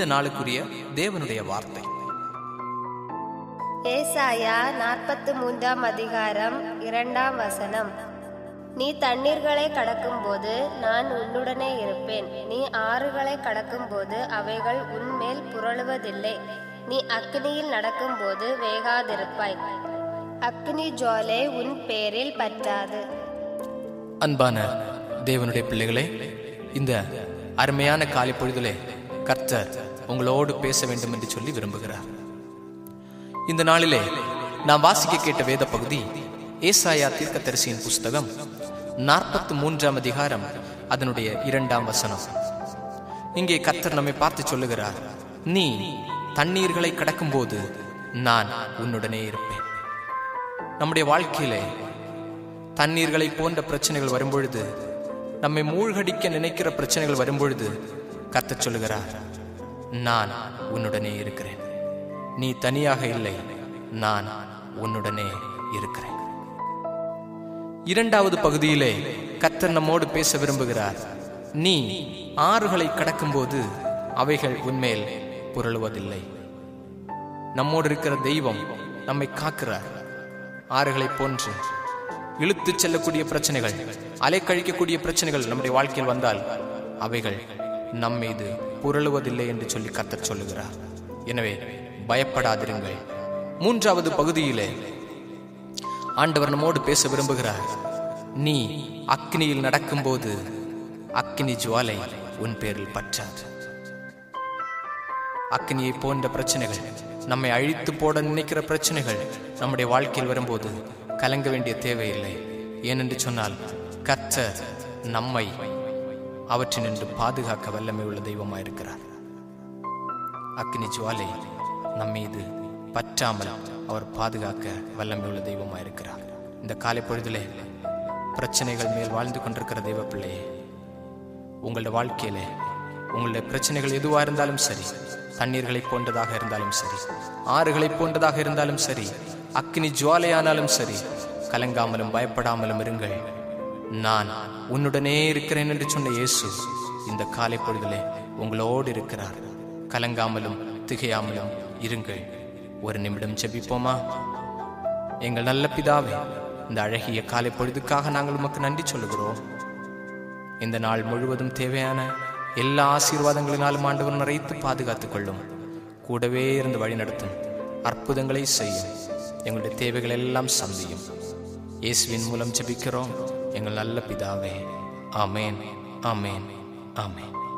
இந்த நாளுக்குரிய தேவனுடைய வார்த்தை ஏசாயா நாற்பத்து மூன்றாம் அதிகாரம் இரண்டாம் வசனம் நீ தண்ணீர்களை கடக்கும்போது நான் உன்னுடனே இருப்பேன் நீ ஆறுகளை கடக்கும்போது அவைகள் உன்மேல் புரளுவதில்லை நீ அக்னியில் நடக்கும்போது வேகாதிருப்பாய் அக்னி ஜுவாலை உன் பேரில் பற்றாது அன்பான தேவனுடைய பிள்ளைகளே இந்த அருமையான காலை பொழுதிலே கர்த்தர் உங்களோடு பேச வேண்டும் என்று சொல்லி விரும்புகிறார் இந்த நாளிலே நாம் வாசிக்க கேட்ட வேத பகுதி ஏசாயா தீர்க்கதரிசியின் புஸ்தகம் நாற்பத்தி மூன்றாம் அதிகாரம் அதனுடைய இரண்டாம் வசனம் இங்கே கர்த்தர் நம்மை பார்த்து சொல்லுகிறார் நீ தண்ணீர்களை கடக்கும்போது நான் உன்னுடனே இருப்பேன் நம்முடைய வாழ்க்கையிலே தண்ணீர்களை போன்ற பிரச்சனைகள் வரும்பொழுது நம்மை மூழ்கடிக்க நினைக்கிற பிரச்சனைகள் வரும்பொழுது கர்த்தர் சொல்லுகிறார் நான் உன்னுடனே இருக்கிறேன் நீ தனியாக இல்லை நான் உன்னுடனே இருக்கிறேன் இரண்டாவது பகுதியிலே கர்த்தர் நம்மோடு பேச விரும்புகிறார் நீ ஆறுகளை கடக்கும்போது அவைகள் உன்மேல் புரளுவதில்லை நம்மோடு இருக்கிற தெய்வம் நம்மை காக்கிறார் ஆறுகளை போன்று இழுத்துச் செல்லக்கூடிய பிரச்சனைகள் அலைக்கழிக்கக்கூடிய பிரச்சனைகள் நம்முடைய வாழ்க்கையில் வந்தால் அவைகள் நம் மீது புரளுவதில்லை என்று சொல்லி கத்தர் சொல்லுகிறார் எனவே பயப்படாதிருங்கள் மூன்றாவது பகுதியிலே ஆண்டவர் நம்மோடு பேச விரும்புகிறார் நீ அக்னியில் நடக்கும்போது அக்னி ஜுவாலை உன் பேரில் பற்றாது அக்னியை போன்ற பிரச்சனைகள் நம்மை அழித்து போட நினைக்கிற பிரச்சனைகள் நம்முடைய வாழ்க்கையில் வரும்போது கலங்க வேண்டிய தேவையில்லை ஏனென்று சொன்னால் கர்த்தர் நம்மை அவற்றினின்று பாதுகாக்க வல்லமை உள்ள தெய்வமாயிருக்கிறார் அக்னி ஜுவாலை நம் மீது பற்றாமல் அவர் பாதுகாக்க வல்லமை உள்ள தெய்வமாயிருக்கிறார் இந்த காலை பொழுதிலே பிரச்சனைகள் மேல் வாழ்ந்து கொண்டிருக்கிற தெய்வ பிள்ளையே உங்களுடைய வாழ்க்கையிலே உங்களுடைய பிரச்சனைகள் எதுவாக இருந்தாலும் சரி தண்ணீர்களை போன்றதாக இருந்தாலும் சரி ஆறுகளை போன்றதாக இருந்தாலும் சரி அக்னி ஜுவாலையானாலும் சரி கலங்காமலும் பயப்படாமலும் இருங்கள் நான் உன்னுடனே இருக்கிறேன் என்று சொன்ன இயேசு இந்த காலை பொழுதிலே உங்களோடு இருக்கிறார் கலங்காமலும் திகையாமலும் இருங்கள் ஒரு நிமிடம் ஜெபிப்போமா எங்கள் நல்ல பிதாவே இந்த அழகிய காலை பொழுதுக்காக நாங்கள் உமக்கு நன்றி சொல்லுகிறோம் இந்த நாள் முழுவதும் தேவையான எல்லா ஆசீர்வாதங்களினாலும் ஆண்டவர் நிறைத்து பாதுகாத்துக் கொள்ளும் கூடவே இருந்து வழிநடத்தும் அற்புதங்களை செய்யும் எங்களுடைய தேவைகள் எல்லாம் சந்தியும் இயேசுவின் மூலம் ஜெபிக்கிறோம் எங்கள் நல்ல பிதாவே ஆமேன் ஆமேன் ஆமேன்